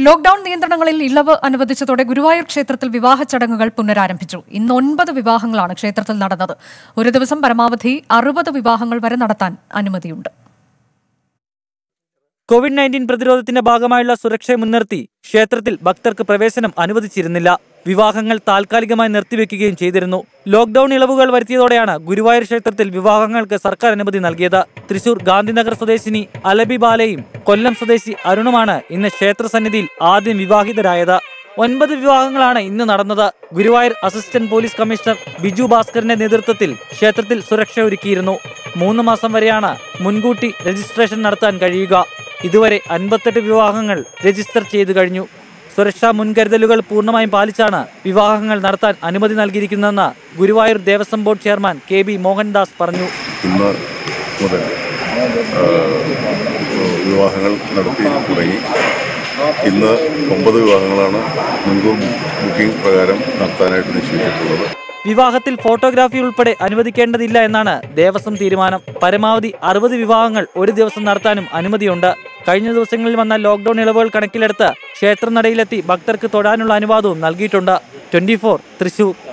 lockdown നിയന്ത്രണങ്ങളിൽ ഇളവ് അനുവദിച്ചതോടെ ഗുരുവായൂർ ക്ഷേത്രത്തിൽ വിവാഹ ചടങ്ങുകൾ പുനരാരംഭിച്ചു ഇന്ന് ഒൻപത് വിവാഹങ്ങളാണ് ക്ഷേത്രത്തിൽ നടന്നത് ഒരു ദിവസം പരമാവധി അറുപത് വിവാഹങ്ങൾ വരെ നടത്താൻ അനുമതിയുണ്ട് കോവിഡ് നയൻറ്റീൻ പ്രതിരോധത്തിന്റെ ഭാഗമായുള്ള സുരക്ഷയെ മുൻനിർത്തി ക്ഷേത്രത്തിൽ ഭക്തർക്ക് പ്രവേശനം അനുവദിച്ചിരുന്നില്ല വിവാഹങ്ങൾ താൽക്കാലികമായി നിർത്തിവെക്കുകയും ചെയ്തിരുന്നു ലോക്ഡൌൺ ഇളവുകൾ വരുത്തിയതോടെയാണ് ഗുരുവായൂർ ക്ഷേത്രത്തിൽ വിവാഹങ്ങൾക്ക് സർക്കാർ അനുമതി നൽകിയത് തൃശൂർ ഗാന്ധിനഗർ സ്വദേശിനി അലബി ബാലയും കൊല്ലം സ്വദേശി അരുണുമാണ് ഇന്ന് ക്ഷേത്ര സന്നിധിയിൽ ആദ്യം വിവാഹിതരായത് ഒൻപത് വിവാഹങ്ങളാണ് ഇന്ന് നടന്നത് Guruvayur assistant police commissioner Biju ഭാസ്കറിന്റെ നേതൃത്വത്തിൽ ക്ഷേത്രത്തിൽ സുരക്ഷ ഒരുക്കിയിരുന്നു മൂന്ന് മാസം വരെയാണ് മുൻകൂട്ടി രജിസ്ട്രേഷൻ നടത്താൻ കഴിയുക ഇതുവരെ അൻപത്തെട്ട് വിവാഹങ്ങൾ രജിസ്റ്റർ ചെയ്തു കഴിഞ്ഞു സുരക്ഷാ മുൻകരുതലുകൾ പൂർണ്ണമായും പാലിച്ചാണ് വിവാഹങ്ങൾ നടത്താൻ അനുമതി നൽകിയിരിക്കുന്നതെന്ന് Guruvayur Devaswom board chairman K B Mohandas പറഞ്ഞു ഇന്ന് മുതൽ ആ, വിവാഹങ്ങൾ നടത്തി തുടങ്ങി ഇന്ന് ഒമ്പത് വിവാഹങ്ങളാണ് മുൻകൂർ ബുക്കിംഗ് പ്രകാരം നടത്താനായിട്ട് നിശ്ചയിച്ചിട്ടുള്ളത് വിവാഹത്തിൽ ഫോട്ടോഗ്രാഫി ഉൾപ്പെടെ അനുവദിക്കേണ്ടതില്ല എന്നാണ് ദേവസ്വം തീരുമാനം പരമാവധി അറുപത് വിവാഹങ്ങൾ ഒരു ദിവസം നടത്താനും അനുമതിയുണ്ട് കഴിഞ്ഞ ദിവസങ്ങളിൽ വന്ന ലോക്ഡൌൺ ഇളവുകൾ കണക്കിലെടുത്ത് ക്ഷേത്രനടയിലെത്തി ഭക്തർക്ക് തൊഴാനുള്ള അനുവാദവും നൽകിയിട്ടുണ്ട് ട്വന്റി തൃശൂർ